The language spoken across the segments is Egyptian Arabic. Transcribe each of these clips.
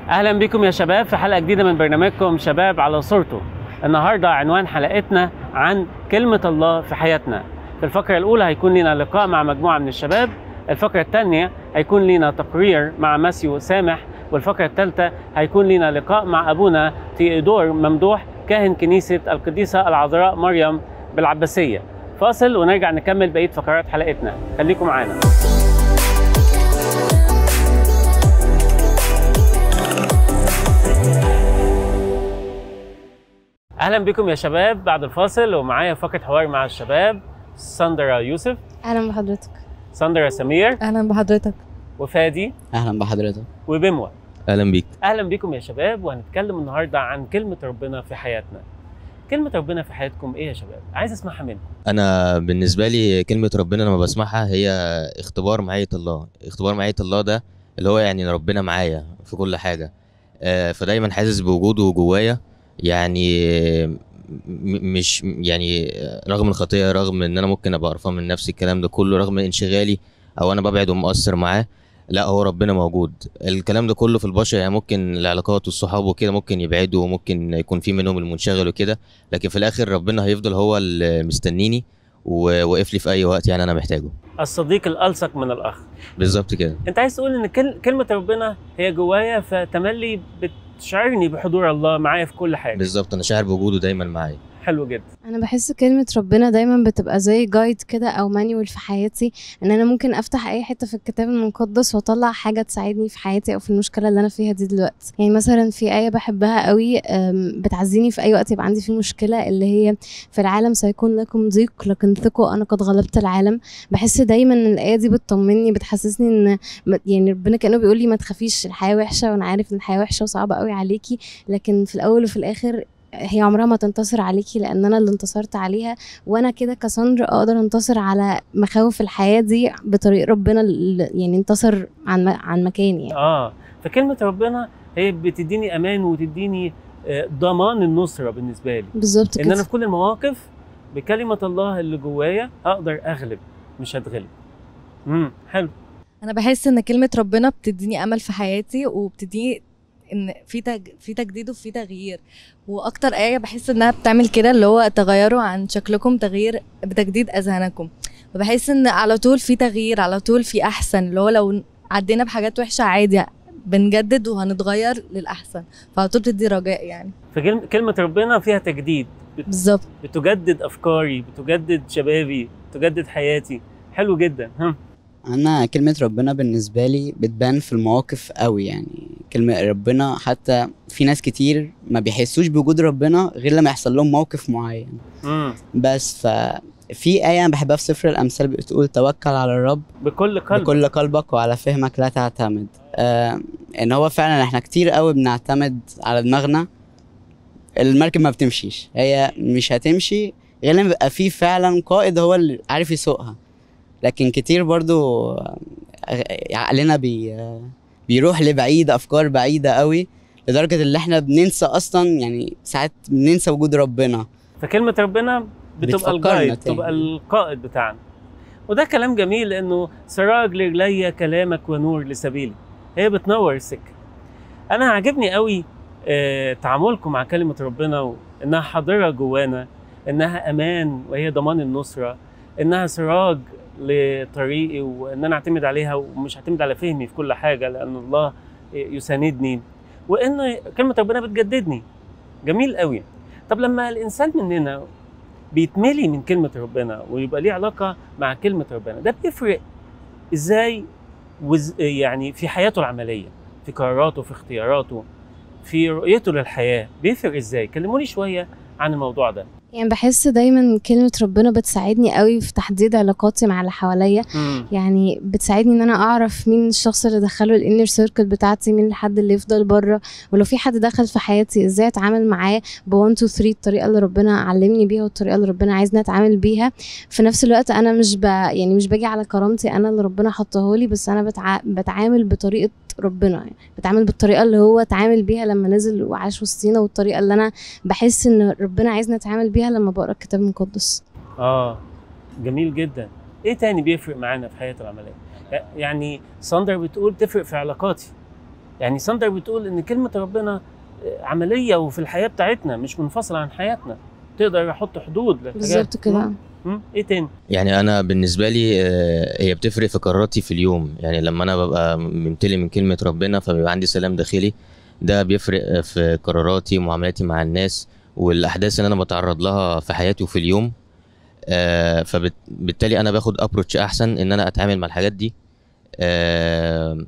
اهلا بكم يا شباب في حلقه جديده من برنامجكم شباب على صورته النهارده عنوان حلقتنا عن كلمه الله في حياتنا في الفقره الاولى هيكون لنا لقاء مع مجموعه من الشباب الفقره الثانيه هيكون لنا تقرير مع ماسيو سامح والفقره الثالثه هيكون لنا لقاء مع ابونا تيودور ممدوح كاهن كنيسه القديسه العذراء مريم بالعباسيه فاصل ونرجع نكمل بقيه فقرات حلقتنا خليكم معانا اهلا بكم يا شباب بعد الفاصل ومعايا فقره حوار مع الشباب ساندرا يوسف اهلا بحضرتك ساندرا سمير اهلا بحضرتك وفادي اهلا بحضرتك وبموى اهلا بيك اهلا بكم يا شباب وهنتكلم النهارده عن كلمه ربنا في حياتنا كلمه ربنا في حياتكم ايه يا شباب عايز اسمعها منكم انا بالنسبه لي كلمه ربنا لما بسمعها هي اختبار معيه الله اختبار معيه الله ده اللي هو يعني ربنا معايا في كل حاجه آه، فدايما حاسس بوجوده جوايا يعني م- مش يعني رغم الخطيه رغم ان انا ممكن ابقى قرفان من نفسي الكلام ده كله رغم انشغالي او انا ببعد ومقصر معاه لا هو ربنا موجود الكلام ده كله في البشر يعني ممكن العلاقات والصحاب وكده ممكن يبعدوا وممكن يكون في منهم المنشغل وكده لكن في الاخر ربنا هيفضل هو اللي مستنيني وواقف لي في اي وقت يعني انا محتاجه الصديق الالصق من الاخ بالظبط كده انت عايز تقول ان كل- كلمه ربنا هي جوايا فتملي بتشعرني بحضور الله معايا في كل حاجه بالظبط انا شاعر بوجوده دايما معايا حلو جدا انا بحس كلمه ربنا دايما بتبقى زي جايد كده او مانيوال في حياتي ان انا ممكن افتح اي حته في الكتاب المقدس واطلع حاجه تساعدني في حياتي او في المشكله اللي انا فيها دي دلوقتي يعني مثلا في ايه بحبها قوي أم، بتعزيني في اي وقت يبقى عندي فيه مشكله اللي هي في العالم سيكون لكم ضيق لكن ثقوا انا قد غلبت العالم بحس دايما ان الايه دي بتطمني بتحسسني ان م- يعني ربنا كانه بيقول لي ما تخافيش الحياه وحشه وانا عارف ان الحياه وحشه وصعبه قوي عليكي لكن في الاول وفي الاخر هي عمرها ما تنتصر عليكي لان انا اللي انتصرت عليها وانا كده كساندرا اقدر انتصر على مخاوف الحياه دي بطريق ربنا اللي يعني انتصر عن م- عن مكاني يعني. اه فكلمه ربنا هي بتديني امان وتديني آه، ضمان النصره بالنسبه لي بالظبط ان انا كده في كل المواقف بكلمه الله اللي جوايا اقدر اغلب مش هتغلب امم حلو انا بحس ان كلمه ربنا بتديني امل في حياتي وبتديني ان في تج... في تجديد وفي تغيير واكتر ايه بحس انها بتعمل كده اللي هو تغيروا عن شكلكم تغيير بتجديد اذهانكم فبحس ان على طول في تغيير على طول في احسن اللي هو لو عدينا بحاجات وحشه عادي بنجدد وهنتغير للاحسن فعلى طول بتدي رجاء يعني فكلمه ربنا فيها تجديد بالظبط بتجدد افكاري بتجدد شبابي بتجدد حياتي حلو جدا هم. انا كلمه ربنا بالنسبه لي بتبان في المواقف قوي يعني كلمه ربنا حتى في ناس كتير ما بيحسوش بوجود ربنا غير لما يحصل لهم موقف معين مم. بس ففي آية أنا بحبها في سفر الأمثال بتقول توكل على الرب بكل قلب بكل قلبك وعلى فهمك لا تعتمد آه ان هو فعلا احنا كتير قوي بنعتمد على دماغنا المركب ما بتمشيش هي مش هتمشي غير لما يبقى في فعلا قائد هو اللي عارف يسوقها لكن كتير برضو آه، عقلنا بي آه، بيروح لبعيد افكار بعيده قوي لدرجه ان احنا بننسى اصلا يعني ساعات بننسى وجود ربنا فكلمة ربنا بتبقى بتفكرنا الجايد تاني. بتبقى القائد بتاعنا وده كلام جميل لانه سراج لرجلي كلامك ونور لسبيلي هي بتنور السكة انا عاجبني قوي آه، تعاملكم مع كلمة ربنا وانها حاضرة جوانا انها امان وهي ضمان النصرة انها سراج لطريقي وان انا اعتمد عليها ومش هعتمد على فهمي في كل حاجة لان الله يساندني وان كلمة ربنا بتجددني جميل قوي طب لما الانسان مننا بيتملي من كلمه ربنا ويبقى ليه علاقه مع كلمه ربنا ده بيفرق ازاي وز يعني في حياته العمليه في قراراته في اختياراته في رؤيته للحياه بيفرق ازاي كلموني شويه عن الموضوع ده يعني بحس دايما كلمه ربنا بتساعدني قوي في تحديد علاقاتي مع اللي حواليا يعني بتساعدني ان انا اعرف مين الشخص اللي دخله الانر سيركل بتاعتي مين الحد اللي يفضل بره ولو في حد دخل في حياتي ازاي اتعامل معاه ب 1 2 3 الطريقه اللي ربنا علمني بيها والطريقه اللي ربنا عايزني اتعامل بيها في نفس الوقت انا مش ب... يعني مش باجي على كرامتي انا اللي ربنا حطها لي بس انا بتع... بتعامل بطريقه ربنا يعني بتعامل بالطريقه اللي هو اتعامل بيها لما نزل وعاش وسطينا والطريقه اللي انا بحس ان ربنا عايزني اتعامل بيها لما بقرا الكتاب المقدس اه جميل جدا ايه تاني بيفرق معانا في حياتي العمليه يعني ساندر بتقول تفرق في علاقاتي يعني ساندر بتقول ان كلمه ربنا آه، عمليه وفي الحياه بتاعتنا مش منفصله عن حياتنا تقدر احط حدود للحاجات بالظبط كده مم. مم. ايه تاني يعني انا بالنسبه لي آه، هي بتفرق في قراراتي في اليوم يعني لما انا ببقى ممتلي من كلمه ربنا فبيبقى عندي سلام داخلي ده بيفرق آه، في قراراتي ومعاملاتي مع الناس والاحداث اللي انا بتعرض لها في حياتي وفي اليوم آه، فبالتالي انا باخد ابروتش احسن ان انا اتعامل مع الحاجات دي آه،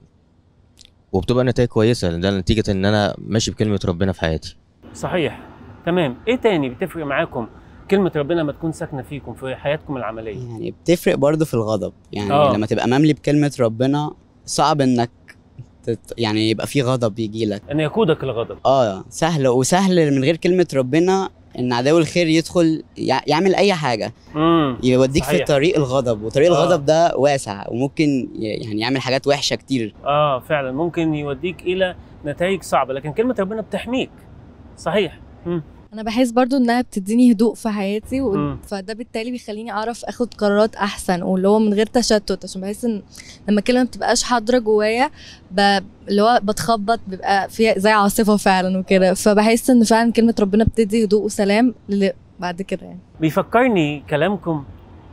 وبتبقى نتائج كويسه ده نتيجه ان انا ماشي بكلمه ربنا في حياتي صحيح تمام ايه تاني بتفرق معاكم كلمه ربنا لما تكون ساكنه فيكم في حياتكم العمليه يعني بتفرق برضو في الغضب يعني آه. أوه. لما تبقى مملي بكلمة ربنا صعب انك تت... يعني يبقى في غضب يجي لك ان يقودك الغضب اه سهل وسهل من غير كلمة ربنا ان عدو الخير يدخل يع- يعمل اي حاجة امم يوديك صحيح. في طريق الغضب وطريق آه. الغضب ده واسع وممكن ي- يعني يعمل حاجات وحشة كتير اه فعلا ممكن يوديك الى نتائج صعبه لكن كلمه ربنا بتحميك صحيح مم. انا بحس برضو انها بتديني هدوء في حياتي و... مم. فده بالتالي بيخليني اعرف اخد قرارات احسن واللي هو من غير تشتت عشان بحس ان لما الكلمه ما بتبقاش حاضره جوايا ب... اللي هو بتخبط بيبقى فيها زي عاصفه فعلا وكده فبحس ان فعلا كلمه ربنا بتدي هدوء وسلام للي بعد كده يعني بيفكرني كلامكم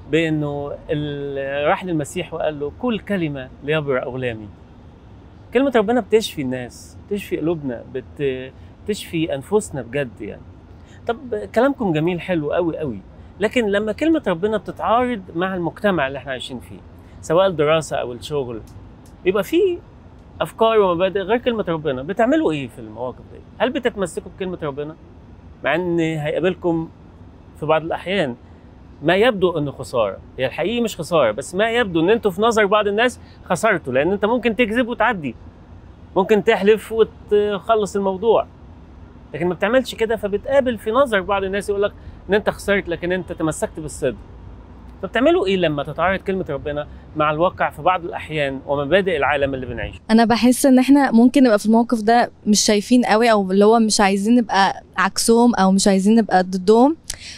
بانه ال- راح للمسيح وقال له كل كلمه ليبرأ اغلامي كلمه ربنا بتشفي الناس بتشفي قلوبنا بت... بتشفي انفسنا بجد يعني طب كلامكم جميل حلو قوي قوي لكن لما كلمه ربنا بتتعارض مع المجتمع اللي احنا عايشين فيه سواء الدراسه او الشغل بيبقى فيه افكار ومبادئ غير كلمه ربنا بتعملوا ايه في المواقف دي هل بتتمسكوا بكلمه ربنا مع ان هيقابلكم في بعض الاحيان ما يبدو انه خساره هي الحقيقي مش خساره بس ما يبدو ان انتوا في نظر بعض الناس خسرتوا لان انت ممكن تكذب وتعدي ممكن تحلف وتخلص الموضوع لكن ما بتعملش كده فبتقابل في نظر بعض الناس يقول لك ان انت خسرت لكن انت تمسكت بالصدق فبتعملوا ايه لما تتعارض كلمه ربنا مع الواقع في بعض الاحيان ومبادئ العالم اللي بنعيشه انا بحس ان احنا ممكن نبقى في الموقف ده مش شايفين قوي او اللي هو مش عايزين نبقى عكسهم او مش عايزين نبقى ضدهم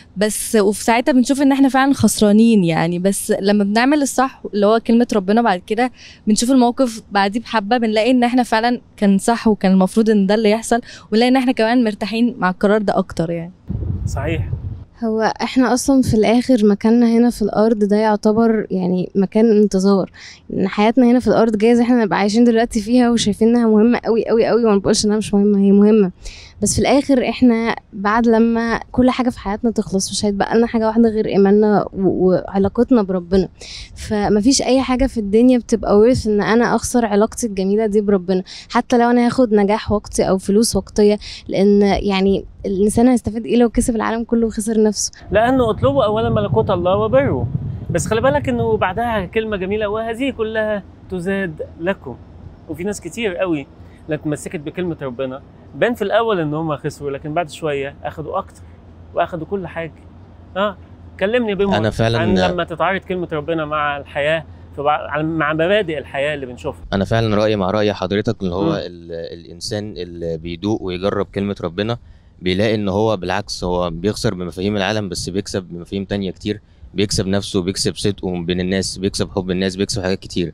بس وفي ساعتها بنشوف ان احنا فعلا خسرانين يعني بس لما بنعمل الصح اللي هو كلمة ربنا بعد كده بنشوف الموقف بعديه بحبة بنلاقي ان احنا فعلا كان صح وكان المفروض ان ده اللي يحصل ونلاقي ان احنا كمان مرتاحين مع القرار ده اكتر يعني صحيح هو احنا اصلا في الاخر مكاننا هنا في الارض ده يعتبر يعني مكان انتظار ان حياتنا هنا في الارض جايز احنا نبقى عايشين دلوقتي فيها وشايفين انها مهمه قوي قوي قوي وما بقولش انها مش مهمه هي مهمه بس في الاخر احنا بعد لما كل حاجه في حياتنا تخلص مش هيتبقى لنا حاجه واحده غير ايماننا و- وعلاقتنا بربنا فمفيش اي حاجه في الدنيا بتبقى ورث ان انا اخسر علاقتي الجميله دي بربنا حتى لو انا هاخد نجاح وقتي او فلوس وقتيه لان يعني الانسان هيستفاد ايه لو كسب العالم كله وخسر نفسه لانه اطلبوا اولا ملكوت الله وبره بس خلي بالك انه بعدها كلمه جميله وهذه كلها تزاد لكم وفي ناس كتير قوي اللي اتمسكت بكلمه ربنا بان في الاول ان هم خسروا لكن بعد شويه اخذوا اكتر واخذوا كل حاجه اه كلمني بهم أنا فعلاً- عن لما تتعارض كلمه ربنا مع الحياه في بعض عن- مع مبادئ الحياه اللي بنشوفها انا فعلا رايي مع راي حضرتك اللي هو مم. ال- الانسان اللي بيدوق ويجرب كلمه ربنا بيلاقي ان هو بالعكس هو بيخسر بمفاهيم العالم بس بيكسب بمفاهيم تانية كتير بيكسب نفسه بيكسب صدقه بين الناس بيكسب حب الناس بيكسب حاجات كتير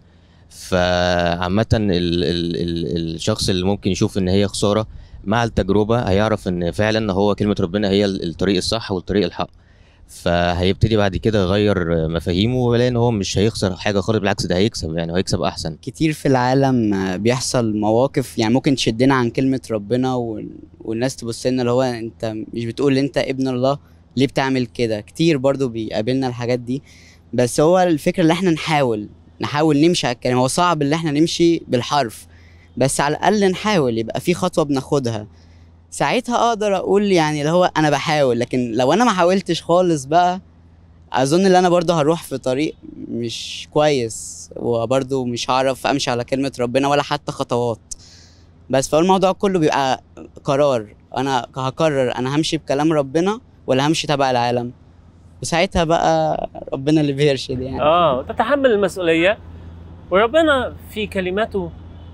فعامة ال ال ال الشخص اللي ممكن يشوف ان هي خسارة مع التجربة هيعرف ان فعلا هو كلمة ربنا هي ال- الطريق الصح والطريق الحق فهيبتدي بعد كده يغير مفاهيمه ويلاقي ان هو مش هيخسر حاجة خالص بالعكس ده هيكسب يعني هيكسب احسن كتير في العالم آه، بيحصل مواقف يعني ممكن تشدنا عن كلمة ربنا وال... والناس تبص لنا اللي هو انت مش بتقول انت ابن الله ليه بتعمل كده كتير برضو بيقابلنا الحاجات دي بس هو الفكرة اللي احنا نحاول نحاول نمشي على الكلام هو صعب اللي احنا نمشي بالحرف بس على الأقل نحاول يبقى في خطوة بناخدها ساعتها اقدر اقول يعني اللي هو انا بحاول لكن لو انا ما حاولتش خالص بقى اظن ان انا برضه هروح في طريق مش كويس وبرضه مش هعرف امشي على كلمة ربنا ولا حتى خطوات بس فهو الموضوع كله بيبقى قرار انا هقرر انا همشي بكلام ربنا ولا همشي تبع العالم وساعتها بقى ربنا اللي بيرشد يعني اه تتحمل المسؤوليه وربنا في كلماته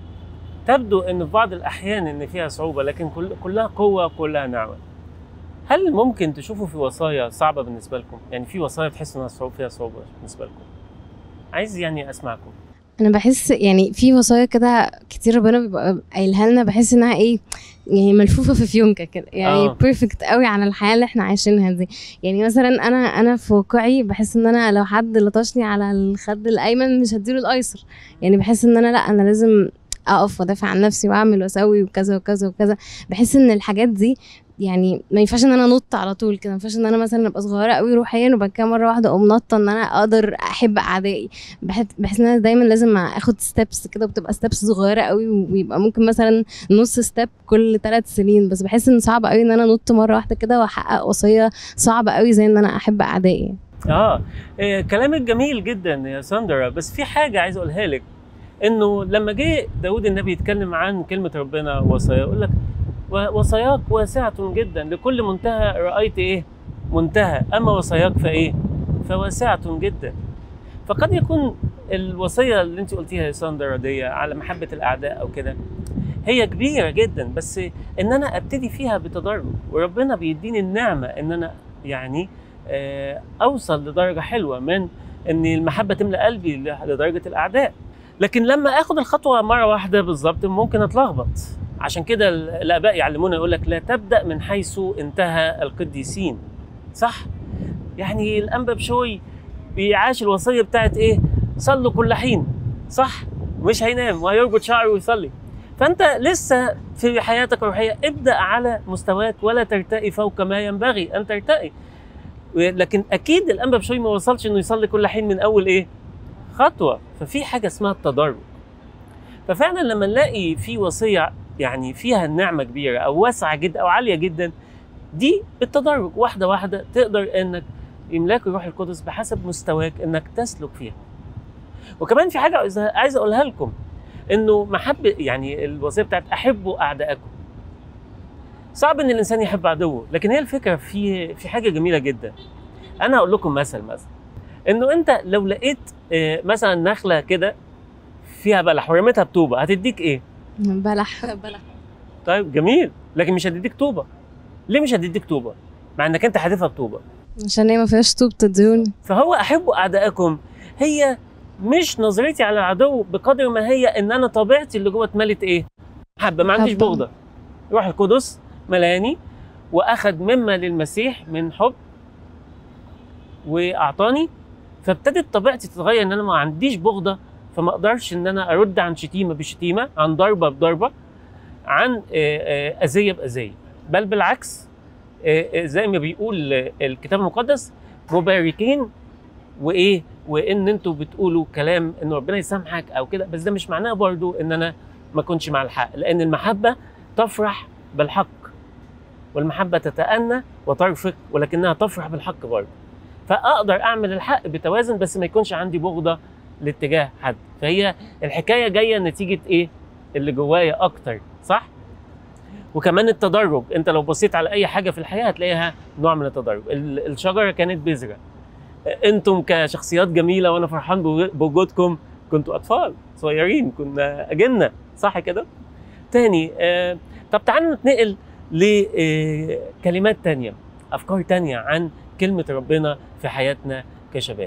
تبدو ان في بعض الاحيان ان فيها صعوبه لكن كل كلها قوه وكلها نعمه هل ممكن تشوفوا في وصايا صعبه بالنسبه لكم يعني في وصايا تحسوا انها صعوبة فيها صعوبه بالنسبه لكم عايز يعني اسمعكم انا بحس يعني في وصايا كده كتير ربنا بيبقى قايلها لنا بحس انها ايه يعني ملفوفه في فيونكه كده يعني آه. بيرفكت قوي على الحياه اللي احنا عايشينها دي يعني مثلا انا انا في واقعي بحس ان انا لو حد لطشني على الخد الايمن مش هديله الايسر يعني بحس ان انا لا انا لازم اقف وادافع عن نفسي واعمل واسوي وكذا وكذا وكذا بحس ان الحاجات دي يعني ما ينفعش ان انا انط على طول كده ما ينفعش ان انا مثلا ابقى صغيره قوي روحيا وبعد كده مره واحده اقوم نطه ان انا اقدر احب اعدائي بحس بحس ان انا دايما لازم اخد ستيبس كده وبتبقى ستيبس صغيره قوي ويبقى ممكن مثلا نص ستيب كل ثلاث سنين بس بحس ان صعب قوي ان انا انط مره واحده كده واحقق وصيه صعبه قوي زي ان انا احب اعدائي اه إيه، كلامك جميل جدا يا ساندرا بس في حاجه عايز اقولها لك انه لما جه داود النبي يتكلم عن كلمه ربنا وصايا يقول لك "و- وصاياك واسعه جدا لكل منتهى رايت ايه منتهى اما وصاياك فايه فواسعه جدا فقد يكون الوصيه اللي انت قلتيها يا ساندرا دي على محبه الاعداء او كده هي كبيره جدا بس ان انا ابتدي فيها بتدرج وربنا بيديني النعمه ان انا يعني آه، اوصل لدرجه حلوه من ان المحبه تملا قلبي لدرجه الاعداء لكن لما اخد الخطوه مره واحده بالظبط ممكن اتلخبط عشان كده ال- الاباء يعلمونا يقول لك لا تبدا من حيث انتهى القديسين صح يعني الانبا بشوي بيعاش الوصيه بتاعت ايه صلوا كل حين صح مش هينام وهيربط شعره ويصلي فانت لسه في حياتك الروحيه ابدا على مستواك ولا ترتقي فوق ما ينبغي ان ترتقي لكن اكيد الانبا بشوي ما وصلش انه يصلي كل حين من اول ايه خطوه ففي حاجه اسمها التدرج ففعلا لما نلاقي في وصيه يعني فيها النعمه كبيره او واسعه جدا او عاليه جدا دي بالتدرج واحده واحده تقدر انك يملاك الروح القدس بحسب مستواك انك تسلك فيها وكمان في حاجه عايز- عايز اقولها لكم انه محبه يعني الوصيه بتاعت احبوا اعدائكم صعب ان الانسان يحب عدوه لكن هي الفكره في في حاجه جميله جدا انا هقول لكم مثل مثلا انه انت لو لقيت آه، مثلا نخله كده فيها بلح ورميتها بطوبه هتديك ايه بلح بلح طيب جميل لكن مش هتديك طوبه ليه مش هتديك طوبه مع انك انت حادفها بطوبه عشان هي ما فيهاش طوب تديوني فهو احبوا اعدائكم هي مش نظرتي على العدو بقدر ما هي ان انا طبيعتي اللي جوه اتملت ايه محبه ما عنديش محبة. بغضه روح القدس ملاني واخد مما للمسيح من حب واعطاني فابتدت طبيعتي تتغير ان انا ما عنديش بغضه فما اقدرش ان انا ارد عن شتيمه بشتيمه عن ضربه بضربه عن آه، آه، اذيه باذيه بل بالعكس آه، آه، زي ما بيقول آه، الكتاب المقدس مباركين وايه وان انتوا بتقولوا كلام ان ربنا يسامحك او كده بس ده مش معناه برضو ان انا ما كنتش مع الحق لان المحبه تفرح بالحق والمحبه تتأنى وترفق ولكنها تفرح بالحق برضه فاقدر اعمل الحق بتوازن بس ما يكونش عندي بغضه لاتجاه حد فهي الحكايه جايه نتيجه ايه اللي جوايا اكتر صح وكمان التدرج انت لو بصيت على اي حاجه في الحياه هتلاقيها نوع من التدرج ال- الشجره كانت بذره انتم كشخصيات جميله وانا فرحان بو- بوجودكم كنتوا اطفال صغيرين كنا اجنه صح كده تاني آه طب تعالوا نتنقل لكلمات تانية افكار تانية عن كلمه ربنا في حياتنا كشباب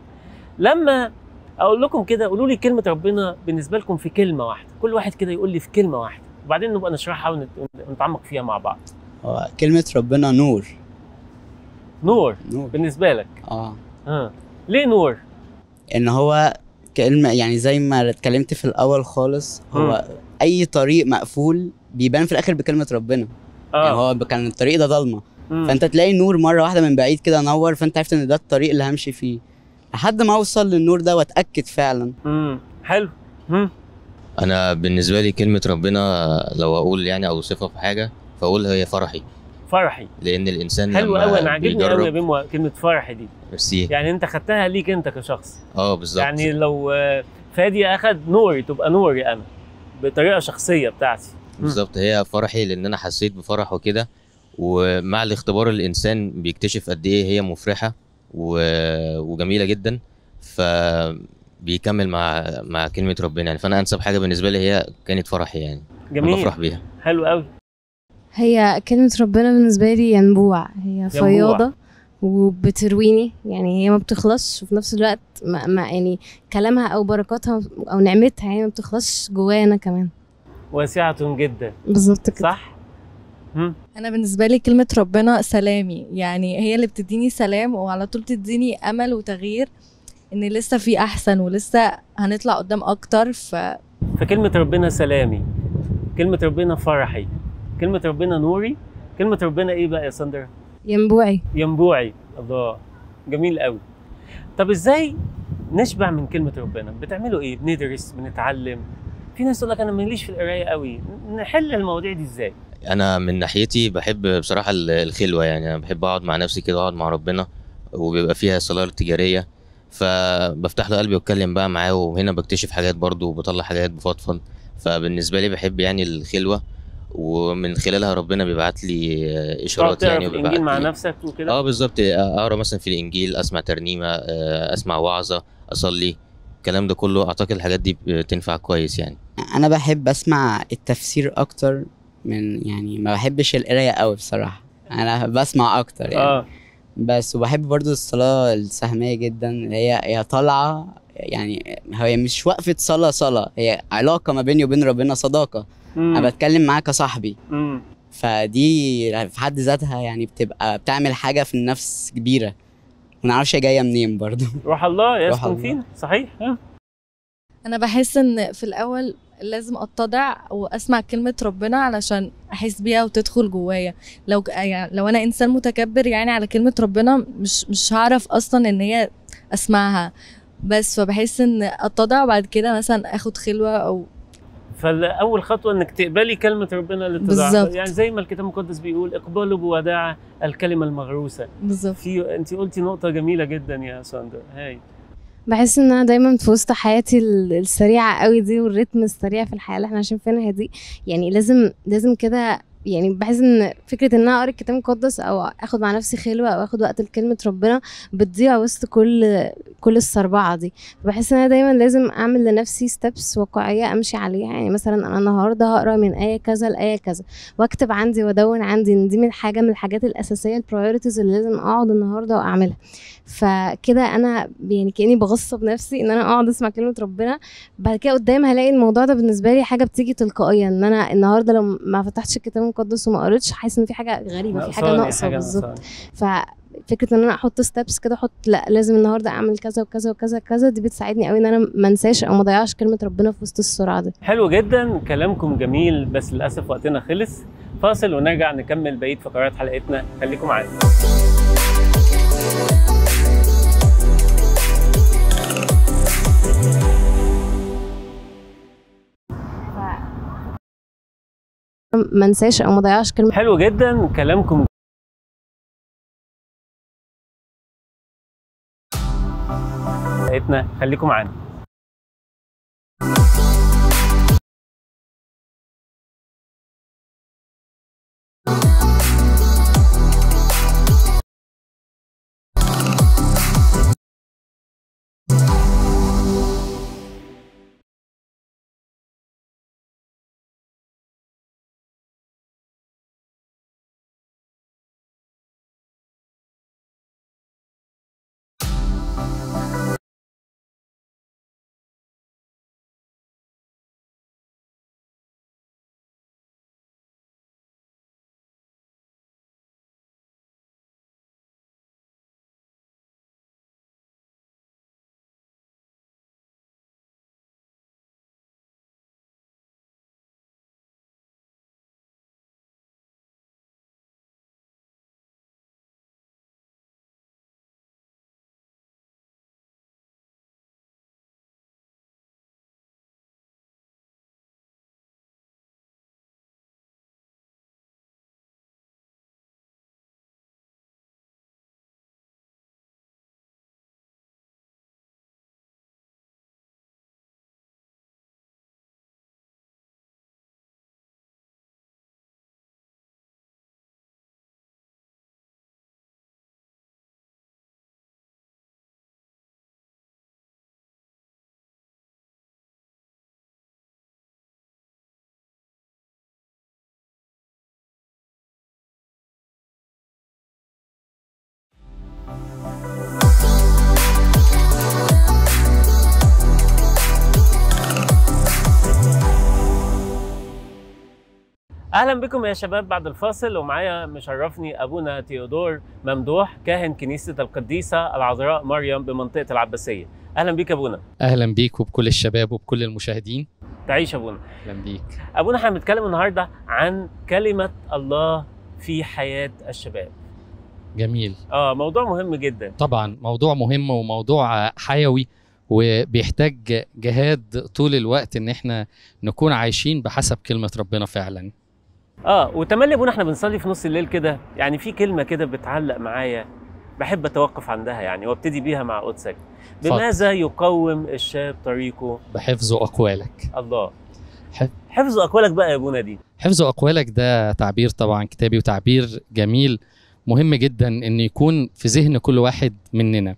لما اقول لكم كده قولوا لي كلمه ربنا بالنسبه لكم في كلمه واحده كل واحد كده يقول لي في كلمه واحده وبعدين نبقى نشرحها ونت- ونتعمق فيها مع بعض هو كلمة ربنا نور نور نور بالنسبه لك اه اه ليه نور ان هو كلمة يعني زي ما اتكلمت في الاول خالص هو اي طريق مقفول بيبان في الاخر بكلمة ربنا يعني اه هو كان الطريق ده ضلمة مم. فانت تلاقي نور مرة واحدة من بعيد كده نور فانت عرفت ان ده الطريق اللي همشي فيه لحد ما اوصل للنور ده واتاكد فعلا امم حلو مم. انا بالنسبه لي كلمه ربنا لو اقول يعني او صفه في حاجه فاقول هي فرحي فرحي لان الانسان حلو لما قوي انا عاجبني قوي يا بيجرب بيمو كلمه فرحي دي ميرسي يعني انت خدتها ليك انت كشخص اه بالظبط يعني لو آه، فادي اخد نوري تبقى نوري انا بطريقه شخصيه بتاعتي بالظبط هي فرحي لان انا حسيت بفرح وكده ومع الاختبار الانسان بيكتشف قد ايه هي مفرحه و... وجميله جدا فبيكمل مع مع كلمه ربنا يعني فانا انسب حاجه بالنسبه لي هي كانت فرحي يعني أنا جميل بفرح بيها حلو قوي هي كلمة ربنا بالنسبة لي ينبوع هي فياضة وبترويني يعني هي ما بتخلصش وفي نفس الوقت ما, ما يعني كلامها او بركاتها او نعمتها يعني ما بتخلصش جوايا انا كمان واسعة جدا بالظبط كده صح؟ مم. انا بالنسبه لي كلمه ربنا سلامي يعني هي اللي بتديني سلام وعلى طول تديني امل وتغيير ان لسه في احسن ولسه هنطلع قدام اكتر ف فكلمة ربنا سلامي كلمة ربنا فرحي كلمة ربنا نوري كلمة ربنا ايه بقى يا ساندرا؟ ينبوعي ينبوعي الله جميل قوي طب ازاي نشبع من كلمة ربنا بتعملوا ايه بندرس بنتعلم في ناس تقول لك انا ماليش في القرايه قوي نحل المواضيع دي ازاي انا من ناحيتي بحب بصراحه ال- الخلوه يعني انا بحب اقعد مع نفسي كده اقعد مع ربنا وبيبقى فيها صلاه تجاريه فبفتح له قلبي واتكلم بقى معاه وهنا بكتشف حاجات برضو وبطلع حاجات بفضفض فبالنسبه لي بحب يعني الخلوه ومن خلالها ربنا بيبعت لي آه، تقعد اشارات تقرا يعني في الانجيل مع وبيبعت لي نفسك وكده اه بالظبط اقرا مثلا في الانجيل اسمع ترنيمه آه، اسمع وعظه اصلي الكلام ده كله اعتقد الحاجات دي بتنفع كويس يعني انا بحب اسمع التفسير اكتر من يعني ما بحبش القرايه قوي بصراحه انا بسمع اكتر يعني اه بس وبحب برضو الصلاة السهمية جدا اللي هي هي طالعة يعني هي مش وقفة صلاة صلاة هي علاقة ما بيني وبين ربنا صداقة أنا مم. بتكلم معاه كصاحبي مم. فدي في حد ذاتها يعني بتبقى بتعمل حاجة في النفس كبيرة منعرفش هي جاية منين برضو روح الله روح يسكن الله. فينا صحيح ها انا بحس ان في الاول لازم اتضع واسمع كلمه ربنا علشان احس بيها وتدخل جوايا لو يعني لو انا انسان متكبر يعني على كلمه ربنا مش مش هعرف اصلا ان هي اسمعها بس فبحس ان اتضع وبعد كده مثلا اخد خلوه او فاول خطوه انك تقبلي كلمه ربنا اللي تضع بالظبط. يعني زي ما الكتاب المقدس بيقول اقبلوا بوداعه الكلمه المغروسه بالظبط في انت قلتي نقطه جميله جدا يا ساندرا هاي بحس ان انا دايما في وسط حياتي ال- السريعه قوي دي والريتم السريع في الحياه اللي احنا عايشين فيها دي يعني لازم لازم كده يعني بحس ان فكره ان انا اقرا الكتاب المقدس او اخد مع نفسي خلوه او اخد وقت لكلمه ربنا بتضيع وسط كل كل الصربعه دي بحس ان انا دايما لازم اعمل لنفسي ستيبس واقعيه امشي عليها يعني مثلا انا النهارده هقرا من ايه كذا لايه كذا واكتب عندي وادون عندي ان دي من حاجه من الحاجات الاساسيه البرايورتيز اللي لازم اقعد النهارده واعملها فكده انا يعني كاني بغصب نفسي ان انا اقعد اسمع كلمه ربنا بعد كده قدام هلاقي الموضوع ده بالنسبه لي حاجه بتيجي تلقائيا ان انا النهارده لو ما فتحتش الكتاب المقدس وما قريتش حاسس ان في حاجه غريبه في حاجه ناقصاني، ناقصه حاجة بالظبط ناقصاني. ففكره ان انا احط ستيبس كده احط لا لازم النهارده اعمل كذا وكذا وكذا كذا دي بتساعدني قوي ان انا ما انساش او ما اضيعش كلمه ربنا في وسط السرعه دي حلو جدا كلامكم جميل بس للاسف وقتنا خلص فاصل ونرجع نكمل بقيه فقرات حلقتنا خليكم معانا ما انساش او ما اضيعش كلمه حلو جدا كلامكم حلقتنا خليكم معانا اهلا بكم يا شباب بعد الفاصل ومعايا مشرفني ابونا تيودور ممدوح كاهن كنيسه القديسه العذراء مريم بمنطقه العباسيه اهلا بيك يا ابونا اهلا بيك وبكل الشباب وبكل المشاهدين تعيش يا ابونا اهلا بيك ابونا احنا بنتكلم النهارده عن كلمه الله في حياه الشباب جميل اه موضوع مهم جدا طبعا موضوع مهم وموضوع حيوي وبيحتاج جهاد طول الوقت ان احنا نكون عايشين بحسب كلمة ربنا فعلا اه وتملي يا ابونا احنا بنصلي في نص الليل كده يعني في كلمه كده بتعلق معايا بحب اتوقف عندها يعني وابتدي بيها مع قدسك اتفضل. بماذا يقوم الشاب طريقه بحفظ اقوالك الله حف- حفظ اقوالك بقى يا ابونا دي حفظ اقوالك ده تعبير طبعا كتابي وتعبير جميل مهم جدا ان يكون في ذهن كل واحد مننا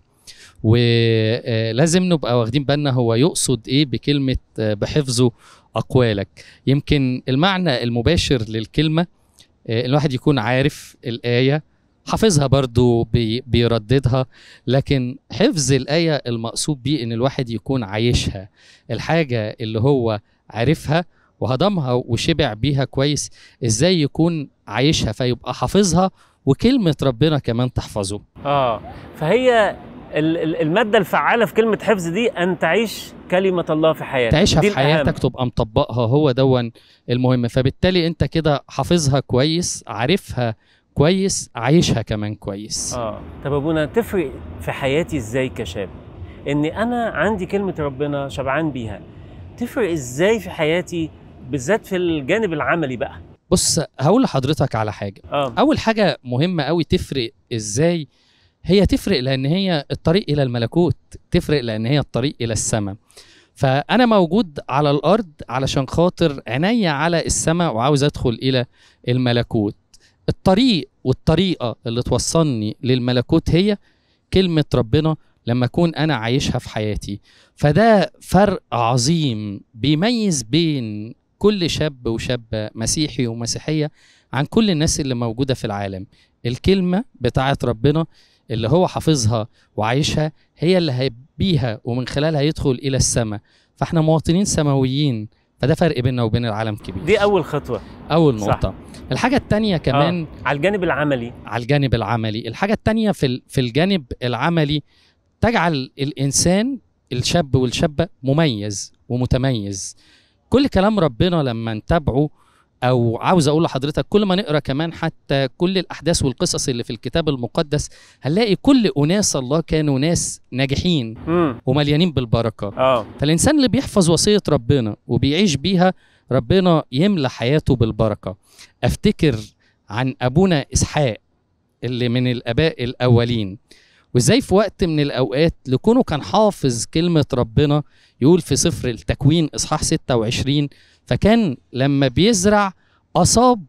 ولازم نبقى واخدين بالنا هو يقصد ايه بكلمه آه، بحفظه اقوالك يمكن المعنى المباشر للكلمه آه، الواحد يكون عارف الايه حافظها برضو بي- بيرددها لكن حفظ الآية المقصود بيه إن الواحد يكون عايشها الحاجة اللي هو عارفها وهضمها وشبع بيها كويس ازاي يكون عايشها فيبقى حافظها وكلمة ربنا كمان تحفظه اه فهي ال- ال- الماده الفعاله في كلمه حفظ دي ان تعيش كلمه الله في حياتك تعيشها دي في حياتك الأهم. تبقى مطبقها هو دون المهم فبالتالي انت كده حافظها كويس عارفها كويس عايشها كمان كويس اه طب ابونا تفرق في حياتي ازاي كشاب اني انا عندي كلمه ربنا شبعان بيها تفرق ازاي في حياتي بالذات في الجانب العملي بقى بص هقول لحضرتك على حاجة اه اول حاجه مهمه قوي تفرق ازاي هي تفرق لان هي الطريق الى الملكوت تفرق لان هي الطريق الى السماء فانا موجود على الارض علشان خاطر عينيا على السماء وعاوز ادخل الى الملكوت الطريق والطريقه اللي توصلني للملكوت هي كلمه ربنا لما اكون انا عايشها في حياتي فده فرق عظيم بيميز بين كل شاب وشابه مسيحي ومسيحيه عن كل الناس اللي موجودة في العالم الكلمة بتاعت ربنا اللي هو حافظها وعايشها هي اللي هيبيها ومن خلالها يدخل إلى السماء فاحنا مواطنين سماويين فده فرق بيننا وبين العالم كبير دي اول خطوه أول صح. نقطة الحاجة التانية كمان آه. على الجانب العملي على الجانب العملي الحاجة التانية في, ال- في الجانب العملي تجعل الإنسان الشاب والشابة مميز ومتميز كل كلام ربنا لما نتابعه أو عاوز أقول لحضرتك كل ما نقرأ كمان حتى كل الأحداث والقصص اللي في الكتاب المقدس هنلاقي كل أناس الله كانوا ناس ناجحين امم ومليانين بالبركة اه فالإنسان اللي بيحفظ وصية ربنا وبيعيش بيها ربنا يملى حياته بالبركة أفتكر عن أبونا إسحاق اللي من الآباء الأولين وإزاي في وقت من الأوقات لكونه كان حافظ كلمة ربنا يقول في سفر التكوين إصحاح 26 فكان لما بيزرع أصاب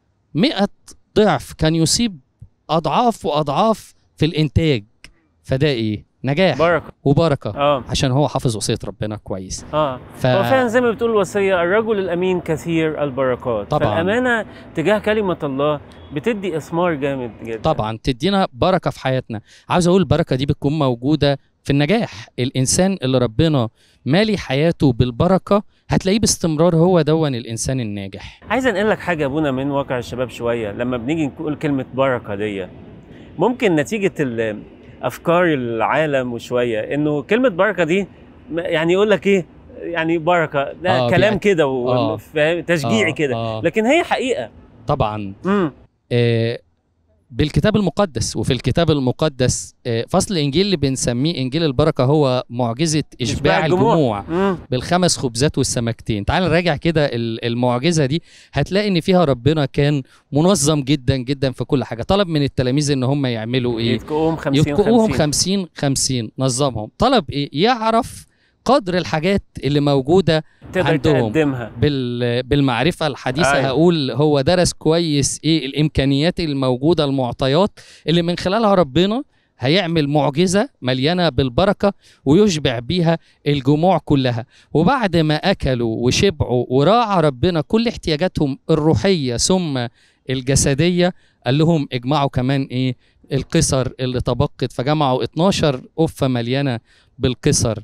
مئة ضعف كان يصيب أضعاف وأضعاف في الإنتاج فده إيه؟ نجاح بركه وبركة اه عشان هو حافظ وصيه ربنا كويس اه ف... هو فعلا زي ما بتقول الوصيه الرجل الامين كثير البركات طبعاً. فالامانه تجاه كلمه الله بتدي اثمار جامد جدا طبعا تدينا بركه في حياتنا عاوز اقول البركه دي بتكون موجوده في النجاح الانسان اللي ربنا مالي حياته بالبركه هتلاقيه باستمرار هو دون الانسان الناجح عايز انقل لك حاجه يا ابونا من واقع الشباب شويه لما بنيجي نقول كلمه بركه دي ممكن نتيجه ال- افكار العالم وشويه انه كلمه بركه دي م- يعني يقول لك ايه يعني بركه ده آه، كلام بيعت- كده آه. وفاهم تشجيعي آه، كده آه. لكن هي حقيقه طبعا امم آه بالكتاب المقدس وفي الكتاب المقدس آه فصل الانجيل اللي بنسميه انجيل البركه هو معجزه اشباع الجموع امم بالخمس خبزات والسمكتين تعال نراجع كده ال- المعجزه دي هتلاقي ان فيها ربنا كان منظم جدا جدا في كل حاجه طلب من التلاميذ ان هم يعملوا ايه يتكؤوهم 50 يبقوهم 50 50 50 نظمهم طلب ايه يعرف قدر الحاجات اللي موجوده تقدر عندهم. تقدمها بال بالمعرفه الحديثه أيوة. هقول هو درس كويس ايه الامكانيات الموجوده المعطيات اللي من خلالها ربنا هيعمل معجزه مليانه بالبركه ويشبع بيها الجموع كلها وبعد ما اكلوا وشبعوا وراعى ربنا كل احتياجاتهم الروحيه ثم الجسديه قال لهم اجمعوا كمان ايه القصر اللي تبقت فجمعوا 12 قفه مليانه بالقصر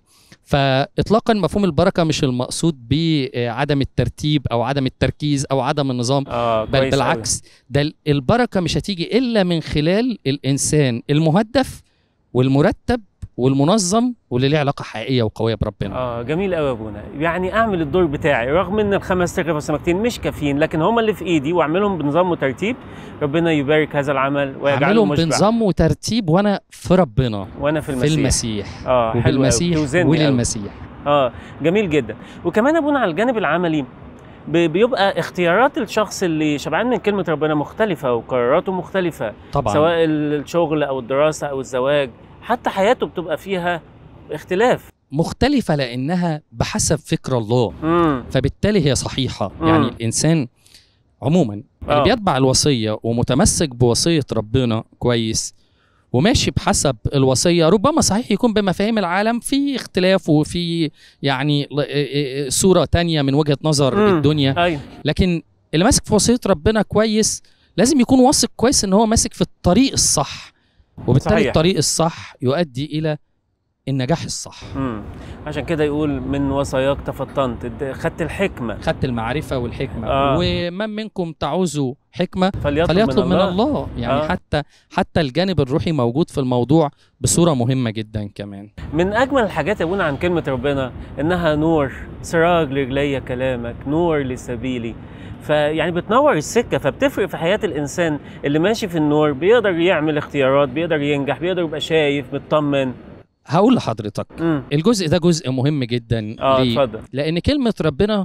فاطلاقا مفهوم البركه مش المقصود بعدم الترتيب او عدم التركيز او عدم النظام اه بل كويس بالعكس ده ال- البركه مش هتيجي الا من خلال الانسان المهدف والمرتب والمنظم واللي ليه علاقه حقيقيه وقويه أوي. بربنا اه جميل قوي يا ابونا يعني اعمل الدور بتاعي رغم ان الخمس ترغيف وسمكتين مش كافيين لكن هم اللي في ايدي واعملهم بنظام وترتيب ربنا يبارك هذا العمل ويجعله اعملهم مشبع بنظام وترتيب وانا في ربنا وانا في في المسيح, المسيح اه حلو قوي وبالمسيح توزني قوي. وللمسيح اه جميل جدا وكمان ابونا على الجانب العملي ب- بيبقى اختيارات الشخص اللي شبعان من كلمه ربنا مختلفه وقراراته مختلفه طبعا سواء الشغل او الدراسه او الزواج حتى حياته بتبقى فيها اختلاف مختلفه لانها بحسب فكر الله امم فبالتالي هي صحيحه مم. يعني الانسان عموما اللي آه. بيتبع الوصيه ومتمسك بوصيه ربنا كويس وماشي بحسب الوصيه ربما صحيح يكون بمفاهيم العالم في اختلاف وفي يعني ل- إيه- إيه- صوره تانية من وجهه نظر مم. الدنيا ايوه لكن اللي ماسك في وصيه ربنا كويس لازم يكون واثق كويس ان هو ماسك في الطريق الصح وبالتالي صحيح. الطريق الصح يؤدي الى النجاح الصح امم عشان كده يقول من وصاياك تفطنت اد- خدت الحكمه خدت المعرفه والحكمه آه. ومن منكم تعوزوا حكمه فليطلب, فليطلب من الله يعني آه. آه. حتى حتى الجانب الروحي موجود في الموضوع بصوره مهمه جدا كمان من اجمل الحاجات يا ابونا عن كلمه ربنا انها نور سراج لرجلي كلامك نور لسبيلي فيعني بتنور السكه فبتفرق في حياه الانسان اللي ماشي في النور بيقدر يعمل اختيارات بيقدر ينجح بيقدر يبقى شايف مطمن هقول لحضرتك امم الجزء ده جزء مهم جدا اه ليه؟ اتفضل لان كلمه ربنا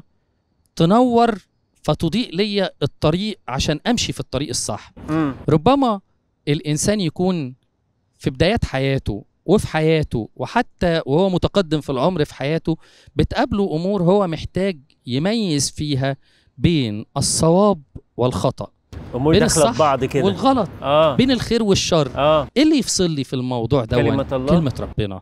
تنور فتضيء لي الطريق عشان امشي في الطريق الصح امم ربما الانسان يكون في بدايات حياته وفي حياته وحتى وهو متقدم في العمر في حياته بتقابله امور هو محتاج يميز فيها بين الصواب والخطا امور بين داخله في الصح بعض كده والغلط اه بين الخير والشر اه ايه اللي يفصل لي في الموضوع ده كلمة الله. كلمه ربنا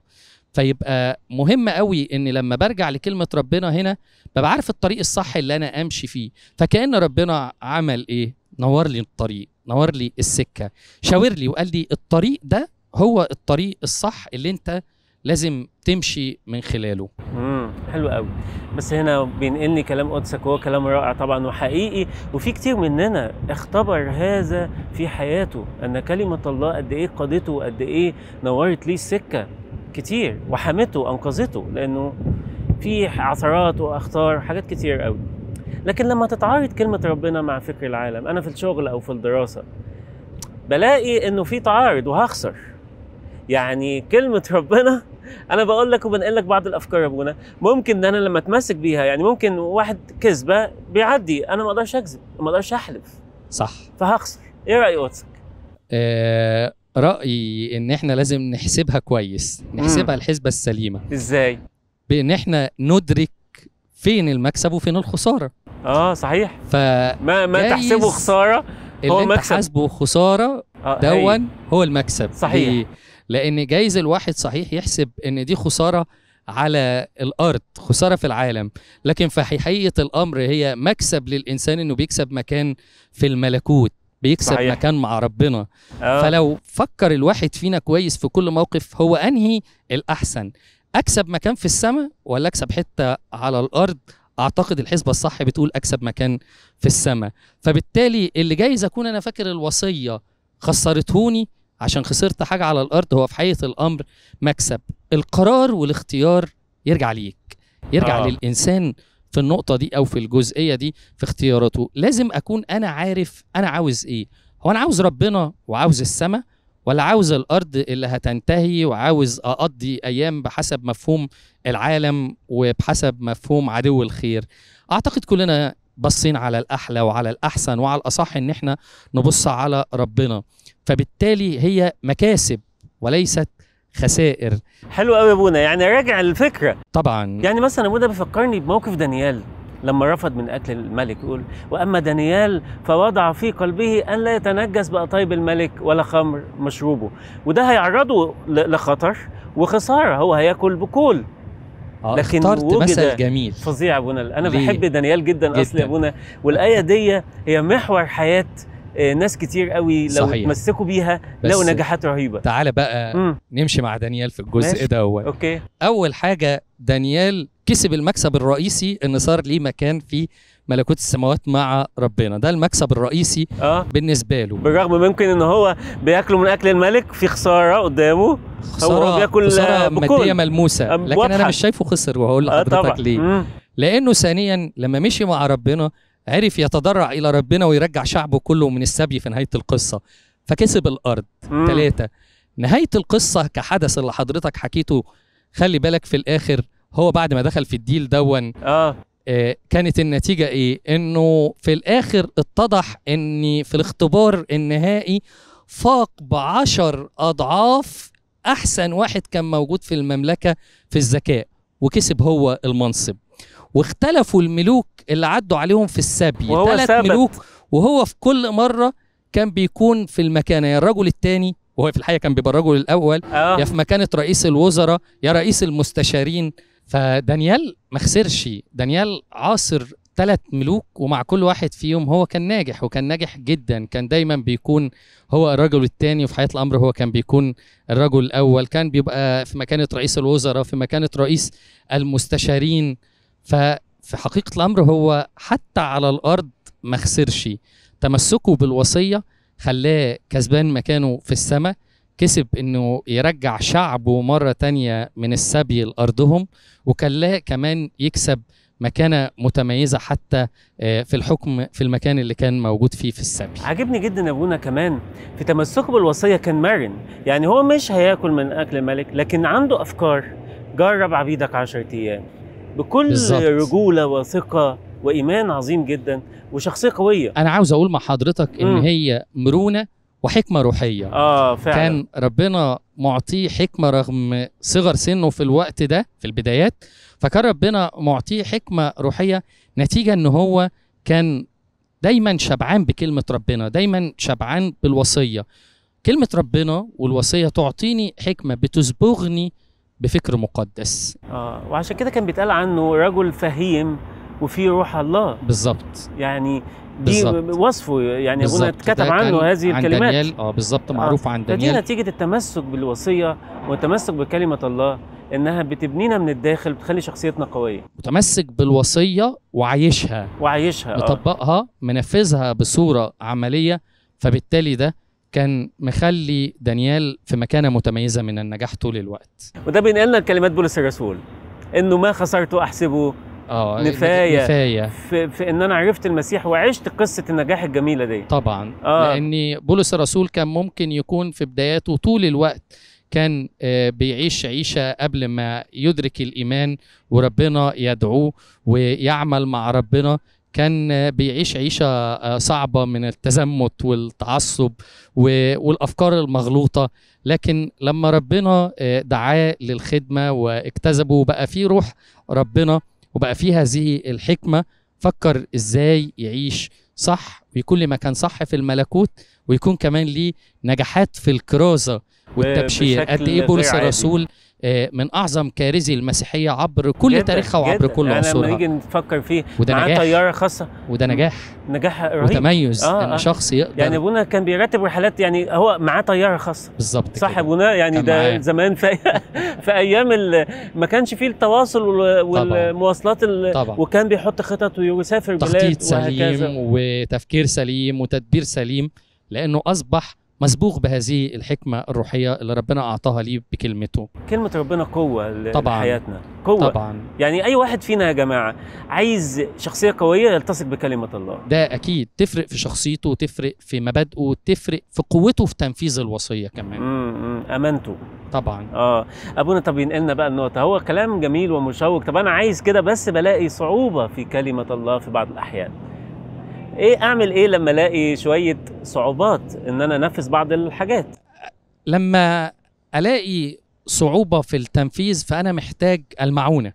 فيبقى مهم قوي ان لما برجع لكلمه ربنا هنا ببقى عارف الطريق الصح اللي انا امشي فيه فكأن ربنا عمل ايه نور لي الطريق نور لي السكه شاور لي وقال لي الطريق ده هو الطريق الصح اللي انت لازم تمشي من خلاله امم حلو قوي بس هنا بينقلني كلام قدسك وهو كلام رائع طبعا وحقيقي وفي كتير مننا اختبر هذا في حياته ان كلمه الله قد ايه قادته وقد ايه نورت ليه السكه كتير وحمته وانقذته لانه في عثرات واخطار حاجات كتير قوي لكن لما تتعارض كلمه ربنا مع فكر العالم انا في الشغل او في الدراسه بلاقي انه في تعارض وهخسر يعني كلمه ربنا انا بقول لك وبنقل لك بعض الافكار يا ابونا ممكن ان انا لما اتمسك بيها يعني ممكن واحد كذبه بيعدي انا ما اقدرش اكذب ما اقدرش احلف صح فهخسر ايه راي قدسك آه رايي ان احنا لازم نحسبها كويس نحسبها الحسبه السليمه ازاي بان احنا ندرك فين المكسب وفين الخساره اه صحيح فاللي ما ما جايز تحسبه خساره هو انت مكسب. حاسبه خساره آه هي. دون هو المكسب صحيح. ليه؟ لان جايز الواحد صحيح يحسب ان دي خساره على الارض خساره في العالم لكن في حقيقه الامر هي مكسب للانسان انه بيكسب مكان في الملكوت بيكسب صحيح. صحيح. مكان مع ربنا آه. فلو فكر الواحد فينا كويس في كل موقف هو انهي الاحسن اكسب مكان في السماء ولا اكسب حته على الارض اعتقد الحسبه الصح بتقول اكسب مكان في السماء فبالتالي اللي جايز اكون انا فاكر الوصيه خسرتهوني عشان خسرت حاجه على الارض هو في حقيقه الامر مكسب القرار والاختيار يرجع ليك يرجع آه. آه. للانسان في النقطه دي او في الجزئيه دي في اختياراته لازم اكون انا عارف انا عاوز ايه هو انا عاوز ربنا وعاوز السماء ولا عاوز الارض اللي هتنتهي وعاوز اقضي ايام بحسب مفهوم العالم وبحسب مفهوم عدو الخير اعتقد كلنا باصين على الاحلى وعلى الاحسن وعلى الاصح ان احنا نبص على ربنا فبالتالي هي مكاسب وليست خسائر حلو قوي يا ابونا يعني راجع الفكره طبعا يعني مثلا ابونا بيفكرني بموقف دانيال لما رفض من اكل الملك يقول واما دانيال فوضع في قلبه ان لا يتنجس بقطايب الملك ولا خمر مشروبه وده هيعرضه ل- لخطر وخساره هو هياكل بكل آه، لكن اخترت وجد- مثل جميل فظيع يا ابونا انا ليه؟ بحب دانيال جدا اصل يا جداً. ابونا والايه دي هي محور حياه آه، ناس كتير قوي لو صحيح. اتمسكوا بيها بس لقوا نجاحات رهيبه تعالى بقى مم. نمشي مع دانيال في الجزء ماشي. ده أول. اوكي اول حاجه دانيال كسب المكسب الرئيسي ان صار ليه مكان في ملكوت السماوات مع ربنا ده المكسب الرئيسي اه بالنسبه له بالرغم ممكن ان هو بياكلوا من اكل الملك في خساره قدامه خساره بياكل، خساره آه، بكل. ماديه ملموسه أم، لكن انا واضحة. مش شايفه خسر وهقول اه طبعا لحضرتك ليه مم. لانه ثانيا لما مشي مع ربنا عرف يتضرع الى ربنا ويرجع شعبه كله من السبي في نهايه القصه فكسب الارض مم. ثلاثة نهاية القصة كحدث اللي حضرتك حكيته خلي بالك في الآخر هو بعد ما دخل في الديل دون اه آه، كانت النتيجة إيه؟ إنه في الآخر اتضح إن في الاختبار النهائي فاق بعشر أضعاف أحسن واحد كان موجود في المملكة في الذكاء وكسب هو المنصب واختلفوا الملوك اللي عدوا عليهم في السبي وهو ثلاث ثبت. ملوك وهو في كل مرة كان بيكون في المكانة يا الرجل الثاني وهو في الحقيقة كان بيبقى الرجل الأول اه يا في مكانة رئيس الوزراء يا رئيس المستشارين فدانيال ما خسرش دانيال عاصر ثلاث ملوك ومع كل واحد فيهم هو كان ناجح وكان ناجح جدا كان دايما بيكون هو الرجل الثاني وفي حياة الأمر هو كان بيكون الرجل الأول كان بيبقى في مكانة رئيس الوزراء في مكانة رئيس المستشارين ففي حقيقة الأمر هو حتى على الأرض ما خسرش تمسكه بالوصية خلاه كسبان مكانه في السماء كسب انه يرجع شعبه مرة تانية من السبي لأرضهم وخلاه كمان يكسب مكانة متميزة حتى آه، في الحكم في المكان اللي كان موجود فيه في السبي عجبني جدا ابونا كمان في تمسكه بالوصيه كان مرن يعني هو مش هياكل من اكل الملك لكن عنده افكار جرب عبيدك عشرة ايام بكل بالظبط. رجوله وثقه وايمان عظيم جدا وشخصيه قويه أنا عاوز أقول مع حضرتك إن مم. هي مرونة وحكمة روحية اه فعلا كان ربنا معطيه حكمة رغم صغر سنه في الوقت ده في البدايات فكان ربنا معطيه حكمة روحية نتيجة ان هو كان دايما شبعان بكلمة ربنا دايما شبعان بالوصية كلمة ربنا والوصية تعطيني حكمة بتسبغني بفكر مقدس اه وعشان كده كان بيتقال عنه رجل فهيم وفيه روح الله بالظبط يعني دي بالظبط. وصفه يعني ابونا بالظبط. اتكتب ده عنه كان هذه عن الكلمات دانيال اه بالظبط معروف عن فدي دانيال نتيجة التمسك بالوصية والتمسك بكلمة الله إنها بتبنينا من الداخل بتخلي شخصيتنا قوية متمسك بالوصية وعايشها وعايشها آه. مطبقها منفذها بصورة عملية فبالتالي ده كان مخلي دانيال في مكانة متميزة من النجاح طول الوقت وده بينقلنا لكلمات بولس الرسول إنه ما خسرت أحسبه اه نفاية. نفاية في, في إن أنا عرفت المسيح وعشت قصة النجاح الجميلة دي طبعا آه. لأن بولس الرسول كان ممكن يكون في بداياته طول الوقت كان آه، بيعيش عيشة قبل ما يدرك الإيمان وربنا يدعوه ويعمل مع ربنا كان آه، بيعيش عيشة آه، صعبة من التزمت والتعصب و- والأفكار المغلوطة لكن لما ربنا آه، دعاه للخدمة واجتذبه وبقى فيه روح ربنا وبقى فيه هذه الحكمة فكر ازاي يعيش صح ويكون ليه مكان صح في الملكوت ويكون كمان ليه نجاحات في الكرازة والتبشير بشكل قد ايه بولس غير عادي. الرسول آه، من اعظم كارزي المسيحيه عبر كل جداً، تاريخها وعبر جداً. كل يعني لما عصورها نيجي نفكر فيه وده معاه نجاح طيارة خاصة وده نجاح نجاح رهيب وتميز آه، ان آه. شخص يقدر يعني أبونا كان بيرتب رحلات يعني هو معاه طيارة خاصة بالظبط صح كده. ابونا يعني كان ده معاه. زمان في في ايام ال- ما كانش فيه التواصل وال- والمواصلات ال- طبعا وكان بيحط خطط ويسافر تخطيط بلاد سليم وهكذا وتفكير سليم وتدبير سليم لانه اصبح مسبوق بهذه الحكمه الروحيه اللي ربنا اعطاها ليه بكلمته كلمة ربنا قوة ل- طبعاً. لحياتنا قوة طبعا يعني أي واحد فينا يا جماعة عايز شخصية قوية يلتصق بكلمة الله ده اكيد تفرق في شخصيته وتفرق في مبادئه وتفرق في قوته في تنفيذ الوصيه كمان امم أمانته طبعا اه ابونا طب ينقلنا بقى النقطة هو كلام جميل ومشوق طب أنا عايز كده بس بلاقي صعوبة في كلمة الله في بعض الأحيان ايه اعمل ايه لما الاقي شويه صعوبات ان انا انفذ بعض الحاجات لما الاقي صعوبه في التنفيذ فانا محتاج المعونه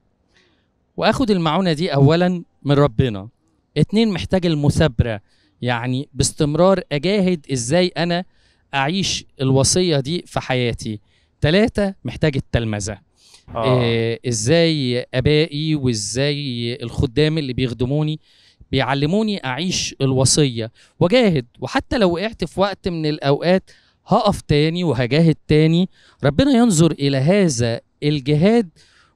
واخد المعونه دي اولا من ربنا اتنين محتاج المثابره يعني باستمرار اجاهد ازاي انا اعيش الوصيه دي في حياتي تلاتة محتاج التلمذه اه إيه ازاي ابائي وازاي الخدام اللي بيخدموني بيعلموني اعيش الوصيه واجاهد وحتى لو وقعت في وقت من الاوقات هقف تاني وهجاهد تاني ربنا ينظر الى هذا الجهاد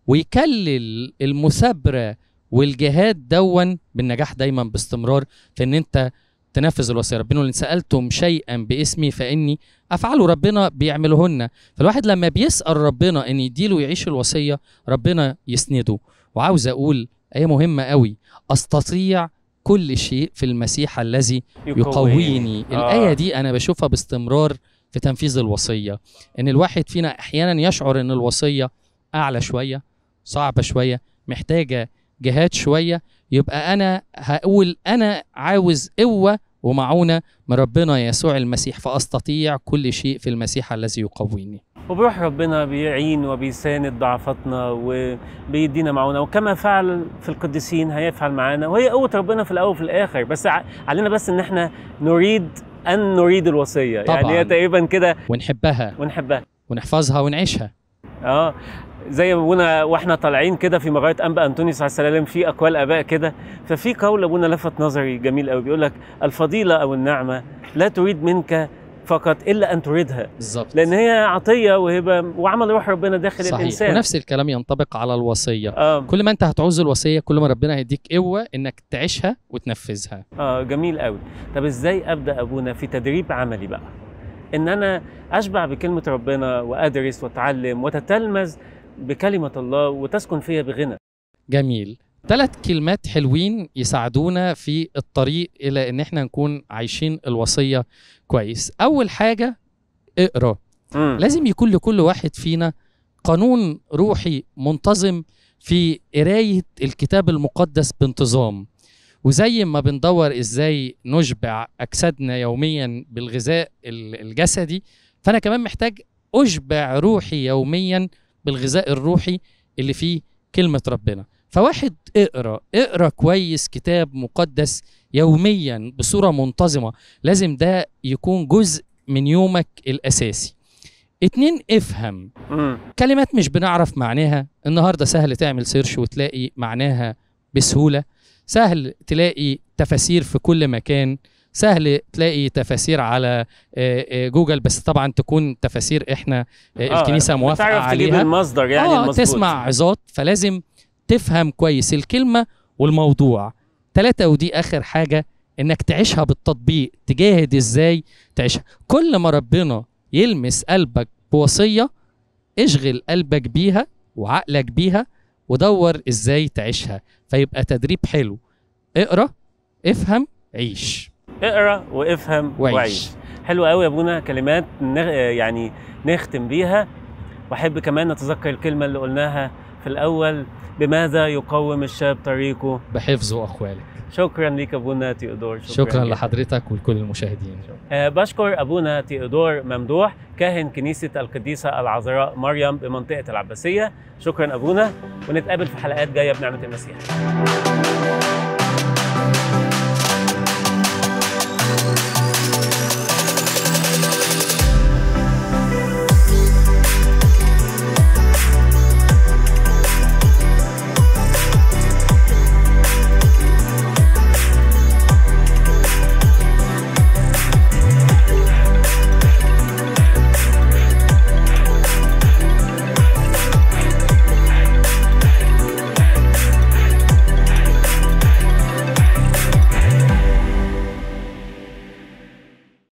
ويكلل المثابره والجهاد دون بالنجاح دايما باستمرار في ان انت تنفذ الوصيه ربنا اللي سالتم شيئا باسمي فاني افعله ربنا بيعملهن فالواحد لما بيسال ربنا ان يديله يعيش الوصيه ربنا يسنده وعاوز اقول ايه مهمه قوي استطيع كل شيء في المسيح الذي يقويني آه. الآية دي أنا بشوفها باستمرار في تنفيذ الوصية إن الواحد فينا أحيانا يشعر إن الوصية أعلى شوية صعبة شوية محتاجة جهاد شوية يبقى أنا هقول أنا عاوز قوة ومعونة من ربنا يسوع المسيح فأستطيع كل شيء في المسيح الذي يقويني وبروح ربنا بيعين وبيساند ضعفاتنا وبيدينا معونه وكما فعل في القديسين هيفعل معانا وهي قوه ربنا في الاول وفي الاخر بس ع- علينا بس ان احنا نريد ان نريد الوصيه يعني طبعاً. هي تقريبا كده ونحبها ونحبها ونحفظها ونعيشها اه زي ابونا واحنا طالعين كده في مغاره انبا انطونيوس عليه السلام في اقوال اباء كده ففي قول ابونا لفت نظري جميل قوي بيقول لك الفضيله او النعمه لا تريد منك فقط الا ان تريدها بالظبط لان هي عطيه وهبه وعمل روح ربنا داخل صحيح الانسان ونفس الكلام ينطبق على الوصية اه كل ما انت هتعوز الوصية كل ما ربنا هيديك قوة انك تعيشها وتنفذها اه جميل قوي طب ازاي ابدا ابونا في تدريب عملي بقى ان انا اشبع بكلمه ربنا وادرس واتعلم وتتلمذ بكلمه الله وتسكن فيا بغنى جميل ثلاث كلمات حلوين يساعدونا في الطريق الى ان احنا نكون عايشين الوصية كويس اول حاجة اقرا مم. لازم يكون لكل واحد فينا قانون روحي منتظم في قراية الكتاب المقدس بانتظام وزي ما بندور ازاي نشبع اجسادنا يوميا بالغذاء ال- الجسدي فانا كمان محتاج اشبع روحي يوميا بالغذاء الروحي اللي فيه كلمة ربنا فواحد اقرا اقرا كويس كتاب مقدس يوميا بصورة منتظمة لازم ده يكون جزء من يومك الاساسي اتنين افهم مم. كلمات مش بنعرف معناها النهارده سهل تعمل سيرش وتلاقي معناها بسهوله سهل تلاقي تفاسير في كل مكان سهل تلاقي تفاسير على آه، آه، جوجل بس طبعا تكون تفاسير احنا آه، آه، الكنيسه موافقه تعرف تجيب عليها المصدر يعني اه المظبوط. تسمع عظات فلازم تفهم كويس الكلمه والموضوع ثلاثة ودي اخر حاجه انك تعيشها بالتطبيق تجاهد ازاي تعيشها كل ما ربنا يلمس قلبك بوصيه اشغل قلبك بيها وعقلك بيها ودور ازاي تعيشها فيبقى تدريب حلو اقرا افهم عيش اقرا وافهم وعيش. وعيش, حلو قوي يا ابونا كلمات نغ... يعني نختم بيها واحب كمان نتذكر الكلمه اللي قلناها في الاول بماذا يقوم الشاب طريقه بحفظه اخوالك شكرا ليك ابونا تيودور شكرا, جداً. لحضرتك ولكل المشاهدين آه، بشكر ابونا تيودور ممدوح كاهن كنيسه القديسه العذراء مريم بمنطقه العباسيه شكرا ابونا ونتقابل في حلقات جايه بنعمه المسيح